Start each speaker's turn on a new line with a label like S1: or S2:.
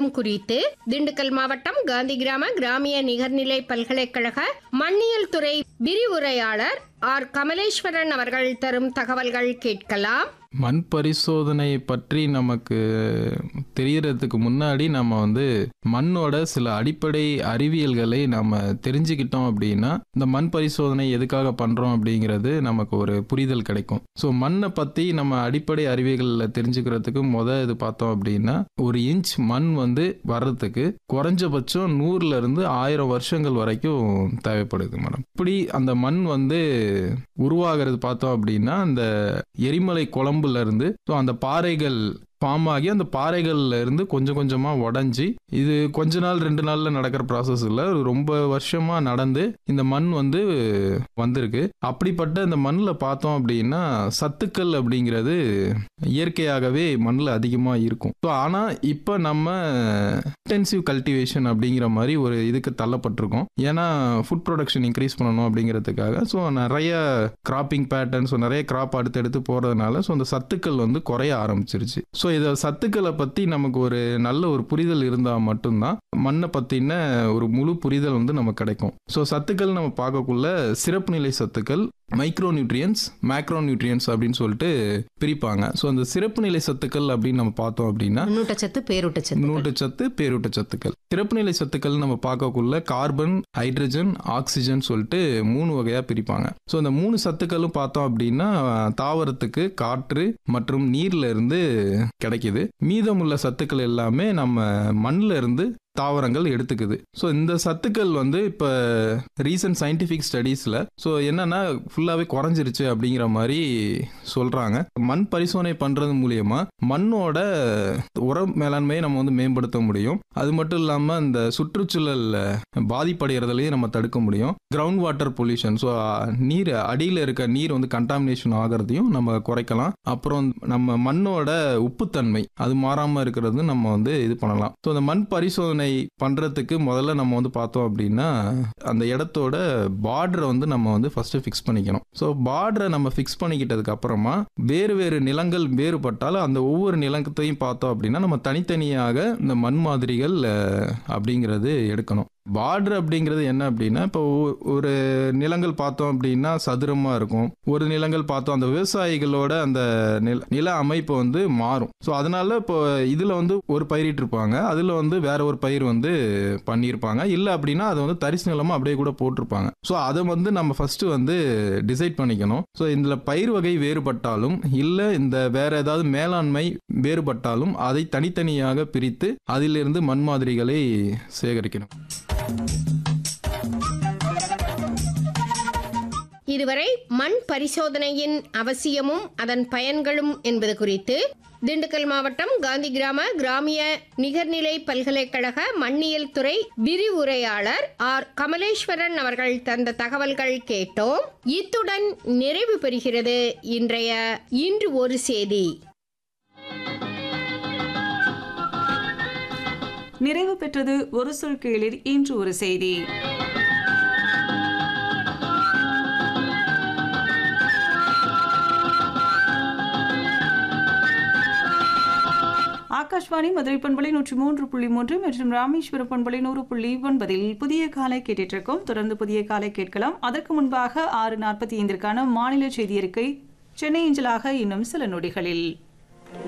S1: அவசியம் குறித்து திண்டுக்கல் மாவட்டம் காந்தி கிராம கிராமிய நிகர்நிலை பல்கலைக்கழக மண்ணியல் துறை விரிவுரையாளர் ஆர் கமலேஸ்வரன் அவர்கள் தரும் தகவல்கள் கேட்கலாம்
S2: மண் பரிசோதனை பற்றி நமக்கு தெரியறதுக்கு முன்னாடி நம்ம வந்து மண்ணோட சில அடிப்படை அறிவியல்களை நம்ம தெரிஞ்சுக்கிட்டோம் அப்படின்னா இந்த மண் பரிசோதனை எதுக்காக பண்றோம் அப்படிங்கிறது நமக்கு ஒரு புரிதல் கிடைக்கும் ஸோ மண்ணை பத்தி நம்ம அடிப்படை அறிவியல்களில் தெரிஞ்சுக்கிறதுக்கு முத இது பார்த்தோம் அப்படின்னா ஒரு இன்ச் மண் வந்து வர்றதுக்கு குறைஞ்சபட்சம் நூறுல இருந்து ஆயிரம் வருஷங்கள் வரைக்கும் தேவைப்படுது மேடம் இப்படி அந்த மண் வந்து உருவாகிறது பார்த்தோம் அப்படின்னா அந்த எரிமலை குழம்புல இருந்து ஸோ அந்த பாறைகள் ஃபார்ம் ஆகி அந்த பாறைகள்ல இருந்து கொஞ்சம் கொஞ்சமா உடஞ்சி இது கொஞ்ச நாள் ரெண்டு நாள்ல நடக்கிற ப்ராசஸ் இல்லை ரொம்ப வருஷமா நடந்து இந்த மண் வந்து வந்திருக்கு அப்படிப்பட்ட இந்த மண்ணில் பார்த்தோம் அப்படின்னா சத்துக்கள் அப்படிங்கிறது இயற்கையாகவே மண்ணில் அதிகமாக இருக்கும் ஸோ ஆனால் இப்போ நம்ம இன்டென்சிவ் கல்டிவேஷன் அப்படிங்கிற மாதிரி ஒரு இதுக்கு தள்ளப்பட்டிருக்கோம் ஏன்னா ஃபுட் ப்ரொடக்ஷன் இன்க்ரீஸ் பண்ணணும் அப்படிங்கிறதுக்காக ஸோ நிறைய கிராப்பிங் பேட்டர்ன் ஸோ நிறைய கிராப் அடுத்தடுத்து போகிறதுனால ஸோ அந்த சத்துக்கள் வந்து குறைய ஆரம்பிச்சிருச்சு ஸோ இதை சத்துக்களை பற்றி நமக்கு ஒரு நல்ல ஒரு புரிதல் இருந்தால் மட்டும்தான் மண்ணை பற்றின ஒரு முழு புரிதல் வந்து நமக்கு கிடைக்கும் ஸோ சத்துக்கள் நம்ம பார்க்கக்குள்ள சிறப்பு நிலை சத்துக்கள் மைக்ரோ நியூட்ரியன்ஸ் மேக்ரோ நியூட்ரியன்ஸ் அப்படின்னு சொல்லிட்டு பிரிப்பாங்க ஸோ அந்த சிறப்பு நிலை சத்துக்கள் அப்படின்னு நம்ம பார்த்தோம் அப்படின்னா
S3: நுண்ணூட்டச்சத்து பேரூட்டச்சத்து
S2: நூட்டச்சத்து பேரூட்ட சத்துக்கள் சிறப்பு நிலை சத்துக்கள் நம்ம பார்க்கக்குள்ள கார்பன் ஹைட்ரஜன் ஆக்சிஜன் சொல்லிட்டு மூணு வகையா பிரிப்பாங்க ஸோ அந்த மூணு சத்துக்களும் பார்த்தோம் அப்படின்னா தாவரத்துக்கு காற்று மற்றும் நீர்ல இருந்து கிடைக்குது மீதமுள்ள சத்துக்கள் எல்லாமே நம்ம மண்ணில் இருந்து தாவரங்கள் எடுத்துக்குது ஸோ இந்த சத்துக்கள் வந்து இப்போ ரீசன்ட் சயின்டிஃபிக் ஸ்டடீஸில் ஸோ என்னன்னா ஃபுல்லாகவே குறைஞ்சிருச்சு அப்படிங்கிற மாதிரி சொல்கிறாங்க மண் பரிசோதனை பண்ணுறது மூலியமா மண்ணோட உர மேலாண்மையை நம்ம வந்து மேம்படுத்த முடியும் அது மட்டும் இல்லாமல் இந்த சுற்றுச்சூழல் பாதிப்படைகிறதுலையும் நம்ம தடுக்க முடியும் கிரவுண்ட் வாட்டர் பொல்யூஷன் ஸோ நீர் அடியில் இருக்க நீர் வந்து கண்டாமினேஷன் ஆகிறதையும் நம்ம குறைக்கலாம் அப்புறம் நம்ம மண்ணோட உப்புத்தன்மை அது மாறாமல் இருக்கிறது நம்ம வந்து இது பண்ணலாம் ஸோ அந்த மண் பரிசோதனை பண்ணுறதுக்கு முதல்ல நம்ம வந்து பார்த்தோம் அப்படின்னா அந்த இடத்தோட பார்டரை வந்து நம்ம வந்து ஃபர்ஸ்ட் ஃபிக்ஸ் பண்ணிக்கணும் ஸோ பார்டரை நம்ம ஃபிக்ஸ் பண்ணிக்கிட்டதுக்கு அப்புறமா வேறு வேறு நிலங்கள் வேறுபட்டாலும் அந்த ஒவ்வொரு நிலத்தையும் பார்த்தோம் அப்படின்னா நம்ம தனித்தனியாக இந்த மண் மாதிரிகள் அஹ், அப்படிங்கிறது எடுக்கணும் பார்டர் அப்படிங்கிறது என்ன அப்படின்னா இப்போ ஒ- ஒரு நிலங்கள் பார்த்தோம் அப்படின்னா சதுரமாக இருக்கும் ஒரு நிலங்கள் பார்த்தோம் அந்த விவசாயிகளோட அந்த நில நில அமைப்பு வந்து மாறும் ஸோ அதனால இப்போ இதில் வந்து ஒரு பயிரிட்டிருப்பாங்க அதில் வந்து வேற ஒரு பயிர் வந்து பண்ணியிருப்பாங்க இல்லை அப்படின்னா அதை வந்து தரிசு நிலமாக அப்படியே கூட போட்டிருப்பாங்க ஸோ அதை வந்து நம்ம ஃபர்ஸ்ட் வந்து டிசைட் பண்ணிக்கணும் ஸோ இதில் பயிர் வகை வேறுபட்டாலும் இல்லை இந்த வேற ஏதாவது மேலாண்மை வேறுபட்டாலும் அதை தனித்தனியாக பிரித்து அதிலிருந்து மண் மாதிரிகளை சேகரிக்கணும்
S1: இதுவரை மண் பரிசோதனையின் அவசியமும் அதன் பயன்களும் என்பது குறித்து திண்டுக்கல் மாவட்டம் காந்தி கிராம கிராமிய நிகர்நிலை பல்கலைக்கழக மண்ணியல் துறை விரிவுரையாளர் ஆர் கமலேஸ்வரன் அவர்கள் தந்த தகவல்கள் கேட்டோம் இத்துடன் நிறைவு பெறுகிறது இன்றைய இன்று ஒரு செய்தி
S4: நிறைவு பெற்றது ஒரு சொல் கேளிர் இன்று ஒரு செய்தி ஆகாஷ்வாணி மதுரை பண்பலை நூற்றி மூன்று புள்ளி மூன்று மற்றும் ராமேஸ்வர பண்பலை நூறு புள்ளி ஒன்பதில் புதிய காலை கேட்டுட்டு இருக்கோம் தொடர்ந்து புதிய காலை கேட்கலாம் அதற்கு முன்பாக ஆறு நாற்பத்தி ஐந்திற்கான மாநில செய்தி அறிக்கை சென்னை இஞ்சலாக இன்னும் சில நொடிகளில்